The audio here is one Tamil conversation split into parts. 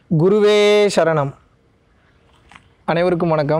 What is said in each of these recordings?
குருவே சரணம் அனைவருக்கும் வணக்கம்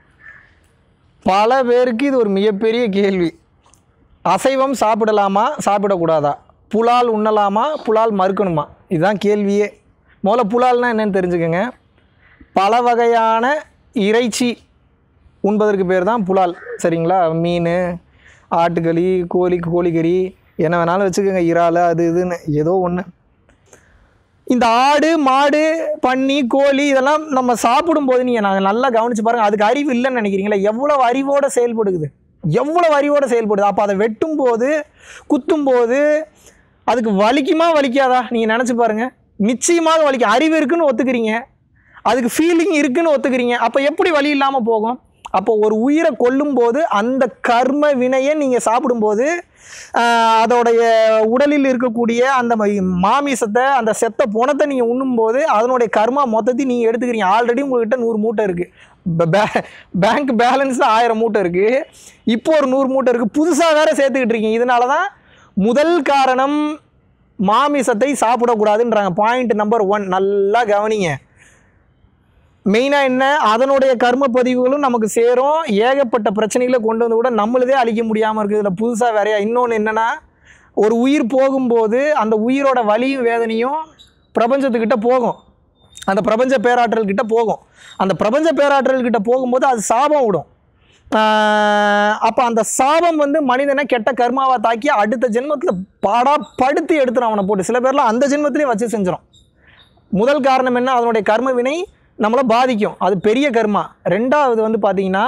பல பேருக்கு இது ஒரு மிகப்பெரிய கேள்வி அசைவம் சாப்பிடலாமா சாப்பிடக்கூடாதா புலால் உண்ணலாமா புலால் மறுக்கணுமா இதுதான் கேள்வியே முதல்ல புலால்னா என்னன்னு தெரிஞ்சுக்கோங்க பல வகையான இறைச்சி உண்பதற்கு பேர் தான் புலால் சரிங்களா மீன் ஆட்டுக்கறி கோழி கோழிக்கறி என்ன வேணாலும் வச்சுக்கோங்க இறால் அது இதுன்னு ஏதோ ஒன்று இந்த ஆடு மாடு பன்னி கோழி இதெல்லாம் நம்ம சாப்பிடும்போது நீங்கள் நாங்கள் நல்லா கவனிச்சு பாருங்கள் அதுக்கு அறிவு இல்லைன்னு நினைக்கிறீங்களா எவ்வளோ அறிவோடு செயல்படுது எவ்வளோ அறிவோடு செயல்படுது அப்போ அதை வெட்டும் போது குத்தும் போது அதுக்கு வலிக்குமா வலிக்காதா நீங்கள் நினச்சி பாருங்கள் நிச்சயமாக வலிக்கும் அறிவு இருக்குன்னு ஒத்துக்கிறீங்க அதுக்கு ஃபீலிங் இருக்குன்னு ஒத்துக்கிறீங்க அப்போ எப்படி வலி இல்லாமல் போகும் அப்போ ஒரு உயிரை கொல்லும்போது அந்த கர்ம வினையை நீங்கள் சாப்பிடும்போது ஆஹ், அதோடைய உடலில் இருக்கக்கூடிய அந்த ம- மாமிசத்தை அந்த செத்த புணத்தை நீங்கள் உண்ணும்போது அதனுடைய கர்மா மொத்தத்தையும் நீங்கள் எடுத்துக்கிறீங்க ஆல்ரெடி உங்கள்கிட்ட நூறு மூட்டை இருக்குது பேங்க் பேலன்ஸ் ஆயிரம் மூட்டை இருக்குது இப்போ ஒரு நூறு மூட்டை இருக்குது புதுசாக வேற சேர்த்துக்கிட்டு இருக்கீங்க இதனால தான் முதல் காரணம் மாமிசத்தை சாப்பிடக்கூடாதுன்றாங்க பாயிண்ட் நம்பர் ஒன் நல்லா கவனிங்க மெயினாக என்ன அதனுடைய கர்ம பதிவுகளும் நமக்கு சேரும் ஏகப்பட்ட பிரச்சனைகளை கொண்டு வந்து கூட நம்மளதே அழிக்க முடியாமல் இருக்குது இதில் புதுசாக வேறையா இன்னொன்று என்னென்னா ஒரு உயிர் போகும்போது அந்த உயிரோட வலியும் வேதனையும் பிரபஞ்சத்துக்கிட்ட போகும் அந்த பிரபஞ்ச பேராற்றல் கிட்ட போகும் அந்த பிரபஞ்ச பேராற்றல் கிட்ட போகும்போது அது சாபம் விடும் அப்போ அந்த சாபம் வந்து மனிதனை கெட்ட கர்மாவை தாக்கி அடுத்த ஜென்மத்தில் பாடா படுத்தி எடுத்துரும் அவனை போட்டு சில பேர்லாம் அந்த ஜென்மத்திலே வச்சு செஞ்சிடும் முதல் காரணம் என்ன அதனுடைய கர்ம வினை நம்மளை பாதிக்கும் அது பெரிய கர்மா ரெண்டாவது வந்து பார்த்தீங்கன்னா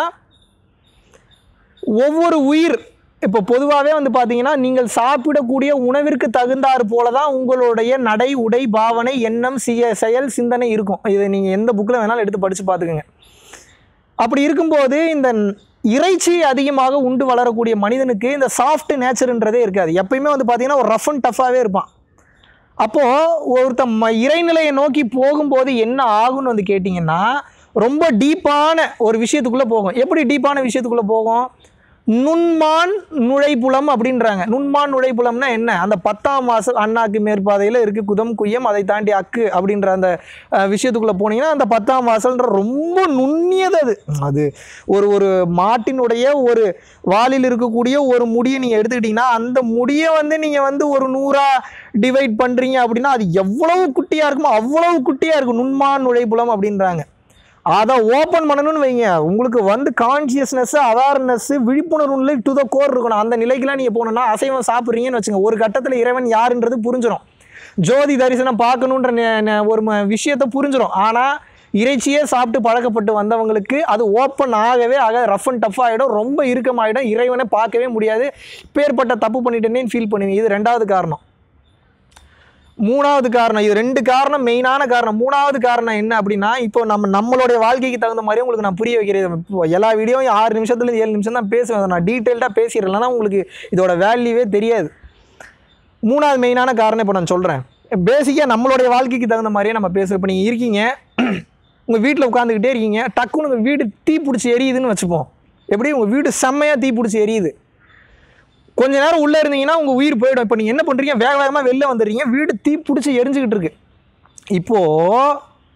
ஒவ்வொரு உயிர் இப்போ பொதுவாகவே வந்து பார்த்தீங்கன்னா நீங்கள் சாப்பிடக்கூடிய உணவிற்கு தகுந்தாறு போல தான் உங்களுடைய நடை உடை பாவனை எண்ணம் சிய செயல் சிந்தனை இருக்கும் இதை நீங்கள் எந்த புக்கில் வேணாலும் எடுத்து படித்து பார்த்துக்குங்க அப்படி இருக்கும்போது இந்த இறைச்சி அதிகமாக உண்டு வளரக்கூடிய மனிதனுக்கு இந்த சாஃப்ட் நேச்சர்ன்றதே இருக்காது எப்பயுமே வந்து பார்த்தீங்கன்னா ஒரு ரஃப் அண்ட் டஃப்பாகவே இருப்பான் அப்போது ஒருத்தன் ம இறைநிலையை நோக்கி போகும்போது என்ன ஆகும்னு வந்து கேட்டிங்கன்னா ரொம்ப டீப்பான ஒரு விஷயத்துக்குள்ளே போகும் எப்படி டீப்பான விஷயத்துக்குள்ளே போகும் நுண்மான் நுழைப்புலம் அப்படின்றாங்க நுண்மான் நுழைப்புலம்னா என்ன அந்த பத்தாம் வாசல் அண்ணாக்கு மேற்பாதையில் இருக்குது குதம் குய்யம் அதை தாண்டி அக்கு அப்படின்ற அந்த அஹ், விஷயத்துக்குள்ளே போனீங்கன்னா அந்த பத்தாம் வாசல்ன்ற ரொம்ப நுண்ணியது அது அது ஒரு ஒரு மாட்டினுடைய ஒரு வாலில் இருக்கக்கூடிய ஒரு முடியை நீங்கள் எடுத்துக்கிட்டிங்கன்னா அந்த முடியை வந்து நீங்கள் வந்து ஒரு நூறாக டிவைட் பண்ணுறீங்க அப்படின்னா அது எவ்வளவு குட்டியாக இருக்குமோ அவ்வளவு குட்டியாக இருக்கும் நுண்மான் நுழைப்புலம் அப்படின்றாங்க அதை ஓப்பன் பண்ணணும்னு வைங்க உங்களுக்கு வந்து கான்சியஸ்னஸ் அவேர்னஸ் விழிப்புணர்வு நிலை டு த கோர் இருக்கணும் அந்த நிலைக்கெல்லாம் நீங்கள் போகணுன்னா அசைவம் சாப்பிட்றீங்கன்னு வச்சுங்க ஒரு கட்டத்தில் இறைவன் யாருன்றது புரிஞ்சிடும் ஜோதி தரிசனம் பார்க்கணுன்ற நெ- நெ- ஒரு ம- விஷயத்தை புரிஞ்சிடும் ஆனால் இறைச்சியே சாப்பிட்டு பழக்கப்பட்டு வந்தவங்களுக்கு அது ஓப்பன் ஆகவே ஆக ரஃப் அண்ட் டஃப் ஆகிடும் ரொம்ப இறுக்கமாகிடும் இறைவனை பார்க்கவே முடியாது பேர்பட்ட தப்பு பண்ணிட்டேனேன்னு ஃபீல் பண்ணுவீங்க இது ரெண்டாவது காரணம் மூணாவது காரணம் இது ரெண்டு காரணம் மெயினான காரணம் மூணாவது காரணம் என்ன அப்படின்னா இப்போ நம்ம நம்மளுடைய வாழ்க்கைக்கு தகுந்த மாதிரி உங்களுக்கு நான் புரிய வைக்கிறேன் இப்போ எல்லா வீடியோவும் ஆறு நிமிஷத்துல ஏழு நிமிஷம் தான் பேசுவேன் நான் டீட்டெயில்டாக பேசிடுறேன்னா உங்களுக்கு இதோட வேல்யூவே தெரியாது மூணாவது மெயினான காரணம் இப்போ நான் சொல்கிறேன் பேசிக்காக நம்மளுடைய வாழ்க்கைக்கு தகுந்த மாதிரியே நம்ம பேசுவோம் இப்போ நீங்கள் இருக்கீங்க உங்கள் வீட்டில் உட்காந்துக்கிட்டே இருக்கீங்க டக்குன்னு உங்கள் வீடு தீ பிடிச்சி எரியுதுன்னு வச்சுப்போம் எப்படி உங்கள் வீடு செம்மையாக தீ பிடிச்சி எரியுது கொஞ்ச நேரம் உள்ளே இருந்தீங்கன்னா உங்கள் உயிர் போயிடும் இப்போ நீங்கள் என்ன பண்ணுறீங்க வேக வேகமாக வெளில வந்துடுறீங்க வீடு தீ பிடிச்சி எரிஞ்சுக்கிட்டு இருக்கு இப்போது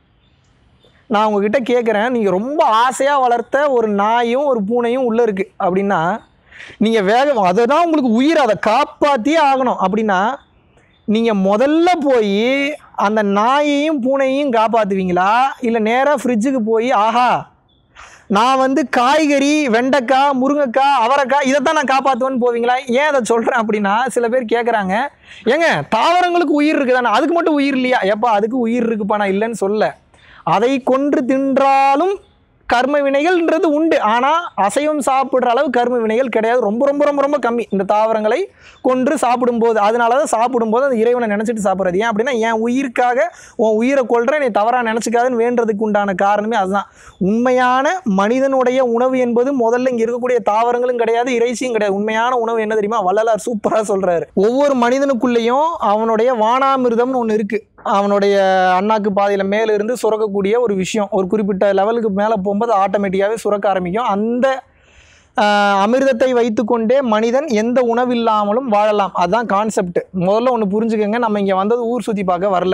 நான் உங்ககிட்ட கேட்குறேன் நீங்கள் ரொம்ப ஆசையாக வளர்த்த ஒரு நாயும் ஒரு பூனையும் உள்ளே இருக்குது அப்படின்னா நீங்கள் வேக அதை தான் உங்களுக்கு உயிர் அதை காப்பாற்றியே ஆகணும் அப்படின்னா நீங்கள் முதல்ல போய் அந்த நாயையும் பூனையையும் காப்பாற்றுவீங்களா இல்லை நேராக ஃப்ரிட்ஜுக்கு போய் ஆஹா நான் வந்து காய்கறி வெண்டைக்காய் முருங்கைக்காய் அவரைக்காய் இதைத்தான் நான் காப்பாற்றுவேன்னு போவீங்களா ஏன் அதை சொல்கிறேன் அப்படின்னா சில பேர் கேட்குறாங்க ஏங்க தாவரங்களுக்கு உயிர் இருக்குதானே அதுக்கு மட்டும் உயிர் இல்லையா எப்பா அதுக்கு உயிர் இருக்குப்பா நான் இல்லைன்னு சொல்ல அதை கொன்று தின்றாலும் கர்ம வினைகள்ன்றது உண்டு ஆனால் அசைவம் சாப்பிட்ற அளவு கர்ம வினைகள் கிடையாது ரொம்ப ரொம்ப ரொம்ப ரொம்ப கம்மி இந்த தாவரங்களை கொன்று சாப்பிடும்போது அதனால தான் சாப்பிடும்போது அந்த இறைவனை நினச்சிட்டு சாப்பிட்றது ஏன் அப்படின்னா என் உயிருக்காக உன் உயிரை கொள்கிறேன் நீ தவறாக நினச்சிக்காதுன்னு வேண்டுறதுக்கு உண்டான காரணமே அதுதான் உண்மையான மனிதனுடைய உணவு என்பது முதல்ல இங்கே இருக்கக்கூடிய தாவரங்களும் கிடையாது இறைச்சியும் கிடையாது உண்மையான உணவு என்ன தெரியுமா வள்ளலார் சூப்பராக சொல்கிறாரு ஒவ்வொரு மனிதனுக்குள்ளேயும் அவனுடைய வானாமிர்தம்னு ஒன்று இருக்குது அவனுடைய அண்ணாக்கு பாதையில் மேலே இருந்து சுரக்கக்கூடிய ஒரு விஷயம் ஒரு குறிப்பிட்ட லெவலுக்கு மேலே போகும்போது ஆட்டோமேட்டிக்காகவே சுரக்க ஆரம்பிக்கும் அந்த ஆஹ், அமிர்தத்தை வைத்துக்கொண்டே மனிதன் எந்த உணவில்லாமலும் வாழலாம் அதுதான் கான்செப்ட் முதல்ல ஒன்று புரிஞ்சுக்கங்க நம்ம இங்கே வந்தது ஊர் சுற்றி பார்க்க வரல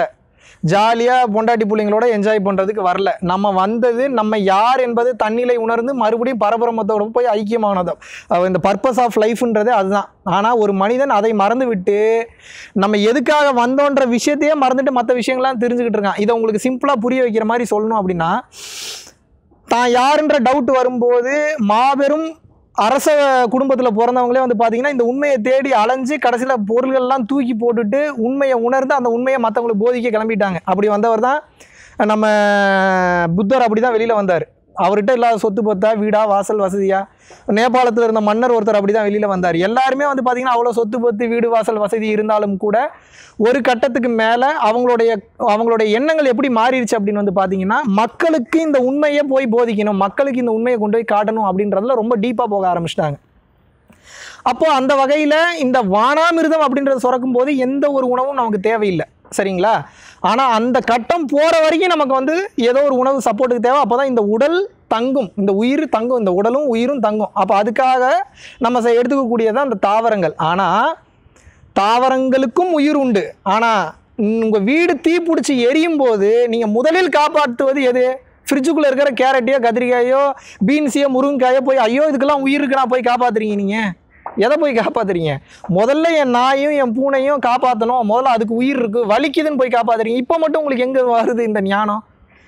ஜாலியாக பொண்டாட்டி பிள்ளைங்களோட என்ஜாய் பண்ணுறதுக்கு வரல நம்ம வந்தது நம்ம யார் என்பது தன்னிலை உணர்ந்து மறுபடியும் பரபரமத்தோட போய் ஐக்கியமானது அஹ் இந்த பர்பஸ் ஆஃப் லைஃப்ன்றது அதுதான் ஆனால் ஒரு மனிதன் அதை மறந்து விட்டு நம்ம எதுக்காக வந்தோன்ற விஷயத்தையே மறந்துட்டு மற்ற விஷயங்கள்லாம் தெரிஞ்சுக்கிட்டு இருக்கான் இதை உங்களுக்கு சிம்பிளாக புரிய வைக்கிற மாதிரி சொல்லணும் அப்படின்னா தான் யாருன்ற டவுட் வரும்போது மாபெரும் அரச குடும்பத்தில் பிறந்தவங்களே வந்து பார்த்தீங்கன்னா இந்த உண்மையை தேடி அலைஞ்சு கடைசியில் பொருள்கள்லாம் தூக்கி போட்டுட்டு உண்மையை உணர்ந்து அந்த உண்மையை மற்றவங்களுக்கு போதிக்க கிளம்பிட்டாங்க அப்படி வந்தவர் தான் நம்ம புத்தர் அப்படி தான் வெளியில் வந்தார் அவர்கிட்ட இல்லாத சொத்து பத்தா வீடா வாசல் வசதியா நேபாளத்தில் இருந்த மன்னர் ஒருத்தர் அப்படி தான் வெளியில் வந்தார் எல்லாருமே வந்து பார்த்தீங்கன்னா அவ்வளோ சொத்து பத்து வீடு வாசல் வசதி இருந்தாலும் கூட ஒரு கட்டத்துக்கு மேலே அவங்களுடைய அவங்களுடைய எண்ணங்கள் எப்படி மாறிடுச்சு அப்படின்னு வந்து பார்த்தீங்கன்னா மக்களுக்கு இந்த உண்மையை போய் போதிக்கணும் மக்களுக்கு இந்த உண்மையை கொண்டு போய் காட்டணும் அப்படின்றதுல ரொம்ப டீப்பாக போக ஆரம்பிச்சிட்டாங்க அப்போ அந்த வகையில் இந்த வானாமிர்தம் அப்படின்றது சுரக்கும் போது எந்த ஒரு உணவும் நமக்கு தேவையில்லை சரிங்களா ஆனால் அந்த கட்டம் போகிற வரைக்கும் நமக்கு வந்து ஏதோ ஒரு உணவு சப்போர்ட்டுக்கு தேவை அப்போ தான் இந்த உடல் தங்கும் இந்த உயிர் தங்கும் இந்த உடலும் உயிரும் தங்கும் அப்போ அதுக்காக நம்ம செ- எடுத்துக்கக்கூடியது அந்த தாவரங்கள் ஆனால் தாவரங்களுக்கும் உயிர் உண்டு ஆனால் உங்கள் வீடு தீ பிடிச்சி எரியும் போது நீங்கள் முதலில் காப்பாற்றுவது எது ஃப்ரிட்ஜுக்குள்ளே இருக்கிற கேரட்டையோ கத்திரிக்காயோ பீன்ஸையோ முருங்கைக்காயோ போய் ஐயோ இதுக்கெல்லாம் உயிர் இருக்குன்னா போய் காப்பாற்றுறீங்க நீங்கள் எதை போய் காப்பாற்றுறீங்க முதல்ல என் நாயும் என் பூனையும் காப்பாற்றணும் முதல்ல அதுக்கு உயிர் இருக்குது வலிக்குதுன்னு போய் காப்பாற்றுறீங்க இப்போ மட்டும் உங்களுக்கு எங்கே வருது இந்த ஞானம்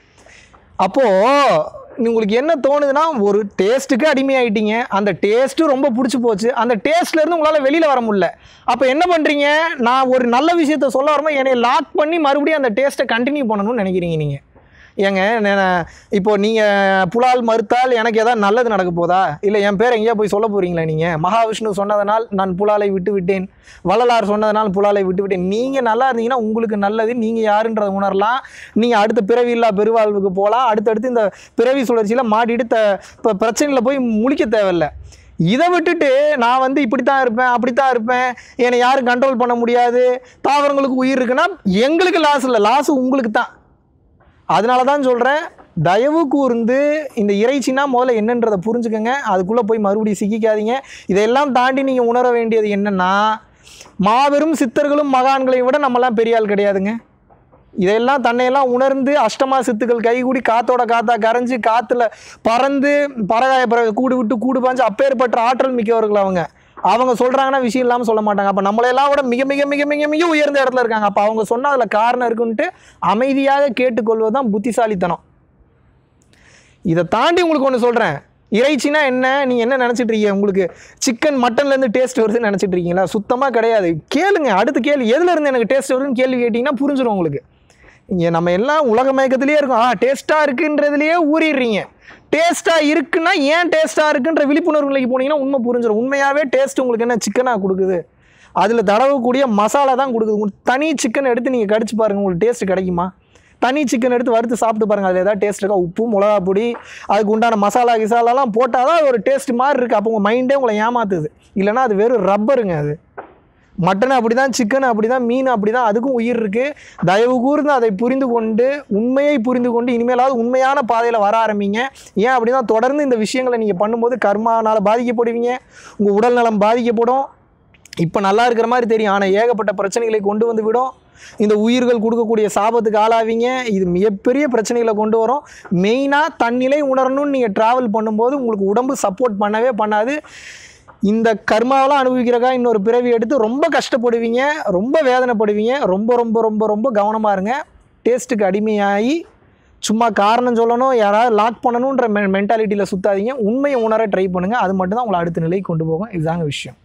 அப்போது உங்களுக்கு என்ன தோணுதுன்னா ஒரு டேஸ்ட்டுக்கு அடிமையாயிட்டீங்க அந்த டேஸ்ட்டு ரொம்ப பிடிச்சி போச்சு அந்த டேஸ்ட்லேருந்து உங்களால் வெளியில் வர முடியல அப்போ என்ன பண்ணுறீங்க நான் ஒரு நல்ல விஷயத்த சொல்ல வரும்போது என்னை லாக் பண்ணி மறுபடியும் அந்த டேஸ்ட்டை கண்டினியூ பண்ணணும்னு நினைக்கிறீங்க நீங்கள் ஏங்க நான் இப்போ நீங்கள் புலால் மறுத்தால் எனக்கு ஏதாவது நல்லது நடக்க போதா இல்லை என் பேர் எங்கேயா போய் சொல்ல போகிறீங்களா நீங்கள் மகாவிஷ்ணு சொன்னதனால் நான் புலாலை விட்டு விட்டேன் வள்ளலார் சொன்னதனால் புலாலை விட்டு விட்டேன் நீங்கள் நல்லா இருந்தீங்கன்னா உங்களுக்கு நல்லது நீங்கள் யாருன்றதை உணரலாம் நீங்கள் அடுத்த பிறவி இல்லா பெருவாழ்வுக்கு போகலாம் அடுத்தடுத்து இந்த பிறவி சுழற்சியில் மாட்டிட்டு த இப்போ பிரச்சனையில் போய் முழிக்க தேவையில்ல இதை விட்டுட்டு நான் வந்து இப்படி தான் இருப்பேன் அப்படி தான் இருப்பேன் என்னை யாரும் கண்ட்ரோல் பண்ண முடியாது தாவரங்களுக்கு உயிர் இருக்குன்னா எங்களுக்கு லாஸ் இல்லை லாஸ் உங்களுக்கு தான் அதனால தான் சொல்கிறேன் தயவு கூர்ந்து இந்த இறைச்சினா முதல்ல என்னன்றதை புரிஞ்சுக்கங்க அதுக்குள்ளே போய் மறுபடியும் சிக்கிக்காதீங்க இதையெல்லாம் தாண்டி நீங்கள் உணர வேண்டியது என்னென்னா மாபெரும் சித்தர்களும் மகான்களையும் விட நம்மலாம் பெரிய ஆள் கிடையாதுங்க இதையெல்லாம் தன்னையெல்லாம் உணர்ந்து அஷ்டமா சித்துக்கள் கைகூடி காத்தோட காத்தா கரைஞ்சு காற்றுல பறந்து பறகாய பறவை கூடு விட்டு கூடு பாஞ்சு அப்பேற்பட்ட ஆற்றல் மிக்கவர்கள் அவங்க அவங்க சொல்கிறாங்கன்னா விஷயம் இல்லாமல் சொல்ல மாட்டாங்க அப்போ நம்மளையெல்லாம் விட மிக மிக மிக மிக மிக உயர்ந்த இடத்துல இருக்காங்க அப்போ அவங்க சொன்னால் அதில் காரணம் இருக்குன்ட்டு அமைதியாக கேட்டுக்கொள்வது தான் புத்திசாலித்தனம் இதை தாண்டி உங்களுக்கு ஒன்று சொல்கிறேன் இறைச்சினா என்ன நீங்கள் என்ன நினச்சிட்டு இருக்கீங்க உங்களுக்கு சிக்கன் மட்டன்லேருந்து டேஸ்ட் வருதுன்னு நினச்சிட்டு இருக்கீங்களா சுத்தமாக கிடையாது கேளுங்க அடுத்து கேள்வி எதுல இருந்து எனக்கு டேஸ்ட் வருதுன்னு கேள்வி கேட்டிங்கன்னா புரிஞ்சிடும் உங்களுக்கு இங்கே நம்ம எல்லாம் உலக மயக்கத்திலேயே இருக்கோம் ஆ டேஸ்ட்டாக இருக்குன்றதுலையே ஊறிடுறீங்க டேஸ்ட்டாக இருக்குன்னா ஏன் டேஸ்ட்டாக இருக்குன்ற விழிப்புணர்வு நிலைக்கு போனீங்கன்னா உண்மை புரிஞ்சிடும் உண்மையாகவே டேஸ்ட் உங்களுக்கு என்ன சிக்கனாக கொடுக்குது அதில் தடவக்கூடிய மசாலா தான் கொடுக்குது உங்களுக்கு தனி சிக்கன் எடுத்து நீங்கள் கடிச்சு பாருங்கள் உங்களுக்கு டேஸ்ட் கிடைக்குமா தனி சிக்கன் எடுத்து வறுத்து சாப்பிட்டு பாருங்கள் அதில் ஏதாவது டேஸ்ட் இருக்கா உப்பு மிளகா பொடி அதுக்கு உண்டான மசாலா கிசாலாலாம் போட்டால் தான் அது ஒரு டேஸ்ட் மாதிரி இருக்குது அப்போ உங்கள் மைண்டே உங்களை ஏமாத்துது இல்லைன்னா அது வெறும் ரப்பருங்க அது மட்டன் அப்படி தான் சிக்கன் அப்படி தான் மீன் அப்படி தான் அதுக்கும் உயிர் இருக்குது தயவு கூர்ந்து அதை புரிந்து கொண்டு உண்மையை புரிந்து கொண்டு இனிமேலாவது உண்மையான பாதையில் வர ஆரம்பிங்க ஏன் அப்படின்னா தொடர்ந்து இந்த விஷயங்களை நீங்கள் பண்ணும்போது கர்மானால் பாதிக்கப்படுவீங்க உங்கள் உடல் நலம் பாதிக்கப்படும் இப்போ நல்லா இருக்கிற மாதிரி தெரியும் ஆனால் ஏகப்பட்ட பிரச்சனைகளை கொண்டு வந்து விடும் இந்த உயிர்கள் கொடுக்கக்கூடிய சாபத்துக்கு ஆளாவீங்க இது மிகப்பெரிய பிரச்சனைகளை கொண்டு வரும் மெயினாக தன்னிலை உணரணும்னு நீங்கள் ட்ராவல் பண்ணும்போது உங்களுக்கு உடம்பு சப்போர்ட் பண்ணவே பண்ணாது இந்த கர்மாவெல்லாம் அனுபவிக்கிறக்கா இன்னொரு பிறவி எடுத்து ரொம்ப கஷ்டப்படுவீங்க ரொம்ப வேதனைப்படுவீங்க ரொம்ப ரொம்ப ரொம்ப ரொம்ப கவனமாக இருங்க டேஸ்ட்டுக்கு அடிமையாகி சும்மா காரணம் சொல்லணும் யாராவது லாக் பண்ணணுன்ற மெ மென்டாலிட்டியில் சுத்தாதீங்க உண்மையை உணர ட்ரை பண்ணுங்கள் அது மட்டும்தான் உங்களை அடுத்த நிலைக்கு கொண்டு போகும் இதுதாங்க விஷயம்